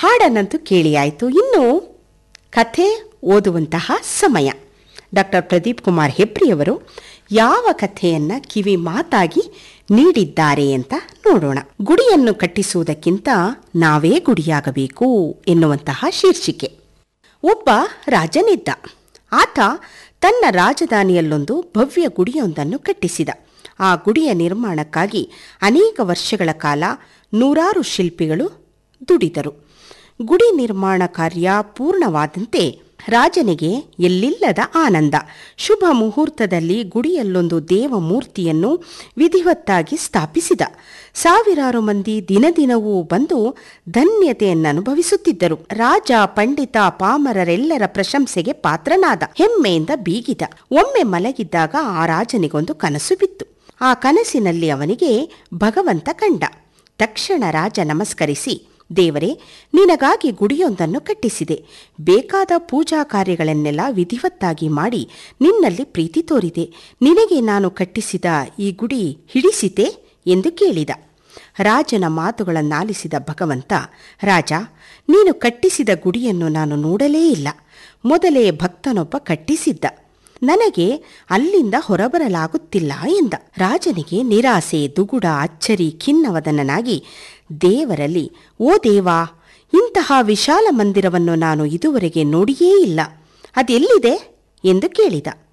ಹಾಡನ್ನಂತೂ ಕೇಳಿಯಾಯಿತು ಇನ್ನು ಕಥೆ ಓದುವಂತಹ ಸಮಯ ಡಾಕ್ಟರ್ ಪ್ರದೀಪ್ ಕುಮಾರ್ ಹೆಬ್ರಿಯವರು ಯಾವ ಕಥೆಯನ್ನ ಕಿವಿ ಮಾತಾಗಿ ನೀಡಿದ್ದಾರೆ ಅಂತ ನೋಡೋಣ ಗುಡಿಯನ್ನು ಕಟ್ಟಿಸುವುದಕ್ಕಿಂತ ನಾವೇ ಗುಡಿಯಾಗಬೇಕು ಎನ್ನುವಂತಹ ಶೀರ್ಷಿಕೆ ಒಬ್ಬ ರಾಜನಿದ್ದ ಆತ ತನ್ನ ರಾಜಧಾನಿಯಲ್ಲೊಂದು ಭವ್ಯ ಗುಡಿಯೊಂದನ್ನು ಕಟ್ಟಿಸಿದ ಆ ಗುಡಿಯ ನಿರ್ಮಾಣಕ್ಕಾಗಿ ಅನೇಕ ವರ್ಷಗಳ ಕಾಲ ನೂರಾರು ಶಿಲ್ಪಿಗಳು ದುಡಿದರು ಗುಡಿ ನಿರ್ಮಾಣ ಕಾರ್ಯ ಪೂರ್ಣವಾದಂತೆ ರಾಜನಿಗೆ ಎಲ್ಲಿಲ್ಲದ ಆನಂದ ಶುಭ ಮುಹೂರ್ತದಲ್ಲಿ ಗುಡಿಯಲ್ಲೊಂದು ದೇವಮೂರ್ತಿಯನ್ನು ವಿಧಿವತ್ತಾಗಿ ಸ್ಥಾಪಿಸಿದ ಸಾವಿರಾರು ಮಂದಿ ದಿನದಿನವೂ ಬಂದು ಧನ್ಯತೆಯನ್ನು ಅನುಭವಿಸುತ್ತಿದ್ದರು ರಾಜ ಪಂಡಿತ ಪಾಮರರೆಲ್ಲರ ಪ್ರಶಂಸೆಗೆ ಪಾತ್ರನಾದ ಹೆಮ್ಮೆಯಿಂದ ಬೀಗಿದ ಒಮ್ಮೆ ಮಲಗಿದ್ದಾಗ ಆ ರಾಜನಿಗೊಂದು ಕನಸು ಬಿತ್ತು ಆ ಕನಸಿನಲ್ಲಿ ಅವನಿಗೆ ಭಗವಂತ ಕಂಡ ತಕ್ಷಣ ರಾಜ ನಮಸ್ಕರಿಸಿ ದೇವರೇ ನಿನಗಾಗಿ ಗುಡಿಯೊಂದನ್ನು ಕಟ್ಟಿಸಿದೆ ಬೇಕಾದ ಪೂಜಾ ಕಾರ್ಯಗಳನ್ನೆಲ್ಲ ವಿಧಿವತ್ತಾಗಿ ಮಾಡಿ ನಿನ್ನಲ್ಲಿ ಪ್ರೀತಿ ತೋರಿದೆ ನಿನಗೆ ನಾನು ಕಟ್ಟಿಸಿದ ಈ ಗುಡಿ ಹಿಡಿಸಿತೆ ಎಂದು ಕೇಳಿದ ರಾಜನ ಮಾತುಗಳನ್ನಾಲಿಸಿದ ಭಗವಂತ ರಾಜ ನೀನು ಕಟ್ಟಿಸಿದ ಗುಡಿಯನ್ನು ನಾನು ನೋಡಲೇ ಇಲ್ಲ ಮೊದಲೇ ಭಕ್ತನೊಬ್ಬ ಕಟ್ಟಿಸಿದ್ದ ನನಗೆ ಅಲ್ಲಿಂದ ಹೊರಬರಲಾಗುತ್ತಿಲ್ಲ ಎಂದ ರಾಜನಿಗೆ ನಿರಾಸೆ ದುಗುಡ ಅಚ್ಚರಿ ಖಿನ್ನವದನನಾಗಿ ದೇವರಲ್ಲಿ ಓ ದೇವಾ ಇಂತಹ ವಿಶಾಲ ಮಂದಿರವನ್ನು ನಾನು ಇದುವರೆಗೆ ನೋಡಿಯೇ ಇಲ್ಲ ಅದೆಲ್ಲಿದೆ ಎಂದು ಕೇಳಿದ